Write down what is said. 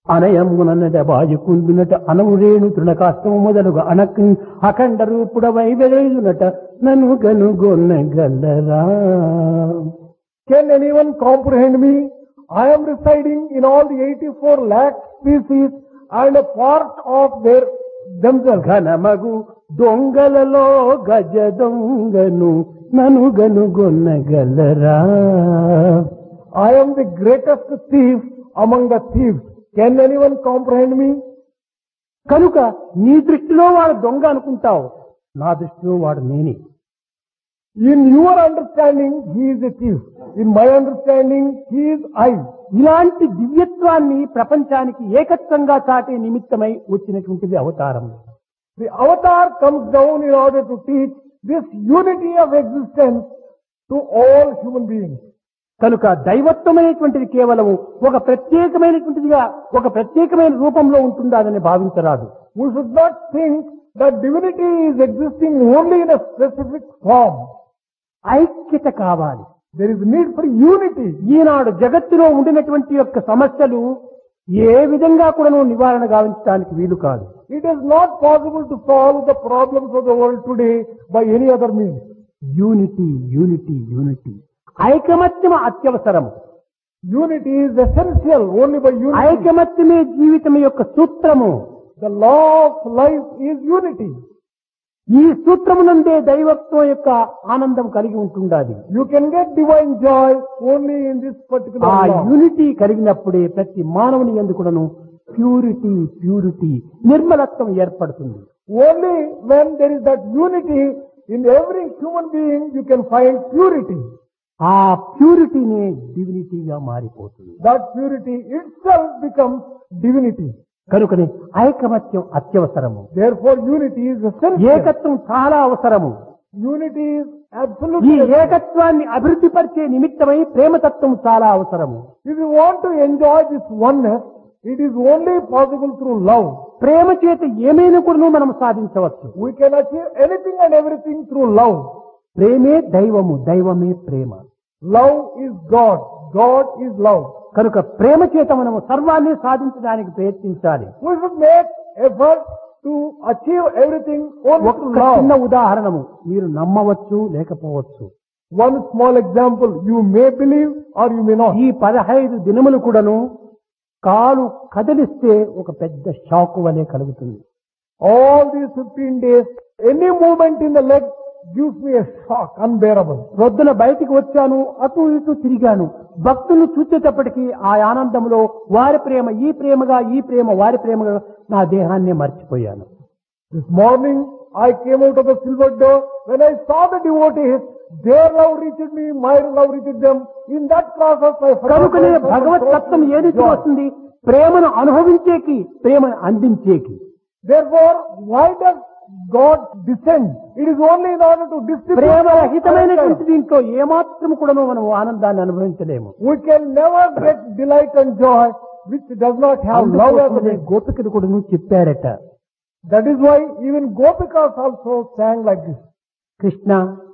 అనయమునట బాజుకుందునట అనవురేణు తృణకాష్టము మొదలుగా అనక్ అఖండ రూపుడవై వెదయునట నన్ను కనుగొనగలరా Can anyone comprehend me? I am residing in all the 84 lakh species and a part of their themselves. ఘనమగు దొంగలలో గజ దొంగను నన్ను గనుగొనగలరా I am the greatest thief among the thieves. Can anyone comprehend me? కనుక నీ దృష్టిలో వాడు దొంగ అనుకుంటావు నా దృష్టిలో వాడు నేనే In your understanding, he is a thief. In my understanding, he is I. ఇలాంటి దివ్యత్వాన్ని ప్రపంచానికి ఏకత్వంగా చాటే నిమిత్తమై వచ్చినటువంటిది అవతారం The avatar comes down in order to teach this unity of existence to all human beings. కనుక దైవత్వమైనటువంటిది కేవలము ఒక ప్రత్యేకమైనటువంటిదిగా ఒక ప్రత్యేకమైన రూపంలో ఉంటుందాదని భావించరాదు We should not think that divinity is existing only in a specific form. ఐక్యత కావాలి There is need for unity. ఈనాడు జగత్తులో ఉండినటువంటి యొక్క సమస్యలు ఏ విధంగా కూడాను నివారణ గావించడానికి వీలు కాదు It is not possible to solve the problems of the world today by any other means. Unity unity unity ఐకమత్యం అత్యవసరం Unity is essential only by unity. ఐకమత్యమే జీవితం యొక్క సూత్రము The law of life is unity. ఈ సూత్రమునందే దైవత్వం యొక్క ఆనందం కలిగి ఉంటుండాలి You can get divine joy only in this particular ఆ law. యూనిటీ కలిగినప్పుడే ప్రతి మానవుని ఎందుకును ప్యూరిటీ ప్యూరిటీ నిర్మలత్వం ఏర్పడుతుంది Only when there is that unity in every human being you can find purity. ఆ ప్యూరిటీనే డివినిటీగా మారిపోతుంది That purity itself becomes divinity. కనుకనే ఐకమత్యం అత్యవసరము Therefore unity is essential. ఏకత్వం చాలా అవసరము Unity is ఈ absolutely essential. ఏకత్వాన్ని అభివృద్ధి పరిచే నిమిత్తమై ప్రేమతత్వం చాలా అవసరము If you want to enjoy this oneness, it is only possible through love. ప్రేమ చేత ఏమైనా కూడా మనం సాధించవచ్చు We can achieve anything and everything through love. ప్రేమే దైవము దైవమే ప్రేమ Love is God. God is love. కనుక ప్రేమ చేత మనము సర్వాన్ని సాధించడానికి ప్రయత్నించాలి We should make effort to achieve everything only ఒక్క through చిన్న love. ఉదాహరణము మీరు నమ్మవచ్చు లేకపోవచ్చు One small example, you may believe or you may not. ఈ పదహైదు దినములు కూడాను కాలు కదిలిస్తే ఒక పెద్ద షాక్ వలె కలుగుతుంది All these 15 days, any movement in the leg gives me a shock, unbearable. రొద్దున బయటికి వచ్చాను అటు ఇటు తిరిగాను భక్తులు చూసేటప్పటికీ ఆ ఆనందంలో వారి ప్రేమ ఈ ప్రేమగా ఈ ప్రేమ వారి ప్రేమగా నా దేహాన్ని మర్చిపోయాను This morning, I came out of the silver door. When I saw the devotees, their love reached me, my love reached them. In that process, I forgot కనుకనే myself and భగవత్ sought తత్వం ఏది joy. వస్తుంది ప్రేమను అనుభవించేకి ప్రేమను అందించేకి Therefore, why does God descend? It is only in order to distribute. ప్రేమరహితమైనటువంటి దీంట్లో ఏమాత్రం కూడాను మనం ఆనందాన్ని అనుభవించలేము We can never get delight and joy which does not have love as a అందుకోసమనే base. గోపికలు కూడాను చెప్పారట That is why even Gopikas also sang like this. Krishna